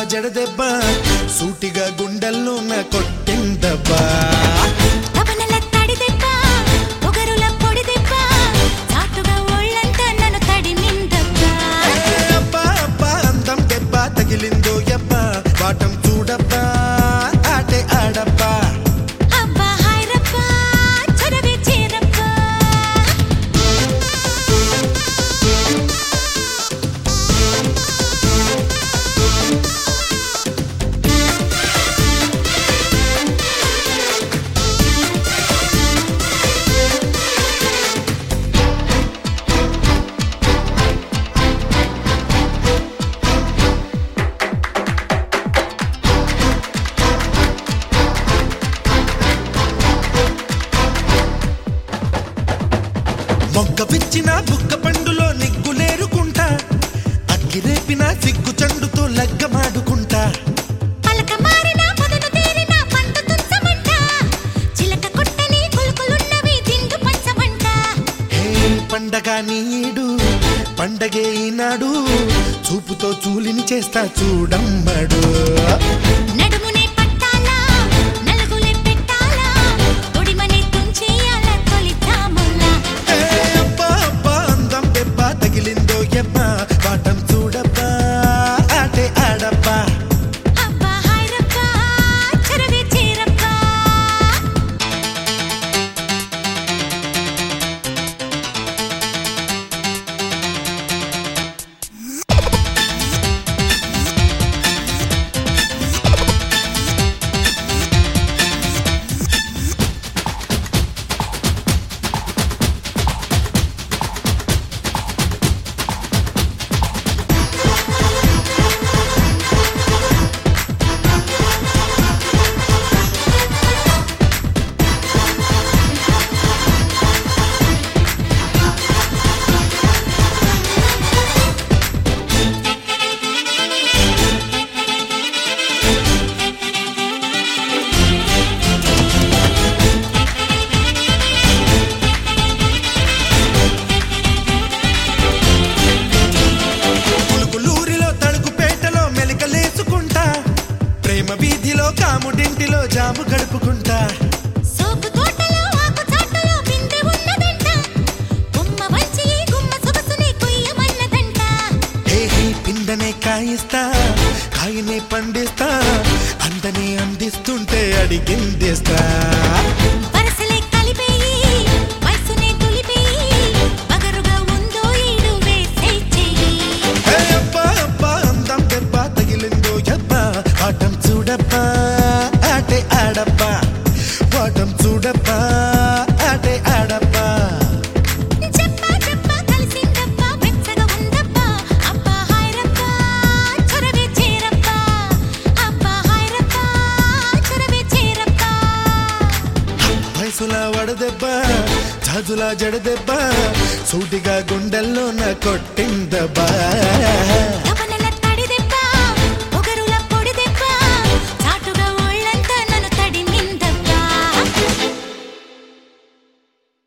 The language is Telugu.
జడదెబ్బ సూటిగా గుండెల్లో నా కొట్టిందబ్బా తపనల తడి దెబ్బ పొగరుల పొడి దెబ్బ చాటుగా ఒళ్ళంతా నన్ను తడిమిందబ్బా ఏ అబ్బా అబ్బా అందం దెబ్బ తగిలిందో ఎబ్బా వాటం చూడబ్బా ఆటే ఆడబ్బా అబ్బా హాయ్ రబ్బా చొరవే చేరబ్బా మొక్క విచ్చిన బుక్క పండులో నిగ్గులేరుకుంటా అగ్గిరేపిన సిగ్గు చండుతో లగ్గమాడుకుంటా పలక మారిన పొదను తీరిన పంట తుంచమంట చిలక కొట్టని కులుకులున్నవి దిండు పంచమంట హే పండగ నీడు పండగే ఈనాడు చూపుతో చూలిని చేస్తా చూడమ్మడు నడుమునే పట్టాలా నలుగులే పెట్టాలా తొడిమనే తుంచేయాల తొలి తాముల్లా ఏ అబ్బా అబ్బా అందం దెబ్బ తగిలిందో ఎబ్బా వాటం చూడబ్బా ఆటే ఆడబ్బా అబ్బా హాయ్ రబ్బా చొరవే చేరబ్బా పులుకులూరిలో తలుకుపేటలో మెలికలేసుకుంటా ప్రేమ వీధిలో కాముడింటిలో జాము గడుపుకుంటా సోపు తోటలో ఆకు చాటులో బిందె ఉన్నదంట గుమ్మ వంచి ఈ గుమ్మ సొగసుని కొయ్యమన్నదంట హే హే పిందనే కాయిస్తా కాయనే పండిస్తా అందనే అందిస్తుంటే అడిగిందేస్తా వరసలే కలిపేయి వయసునే తులిపేయి పగరుగా ఉందో ఈడు వేసే చెయ్యి హే అబ్బా అబ్బా అందం దెబ్బ తగిలిందో ఎబ్బా ఆటం చూడబ్బా ఆటే ఆడబ్బా వాటం చూడబ్బా ఆటే ఆడబ్బా చెప్పా చెప్పా కలిసిందబ్బా వెచ్చగా ఉందబ్బా అబ్బా హాయ్ రబ్బా చొరవే చేరబ్బా అబ్బా హాయ్ రబ్బా చొరవే చేరబ్బా వయసులా వడదెబ్బ జాజులా జడదెబ్బ సూటిగా గుండెల్లో నా కొట్టిందబ్బా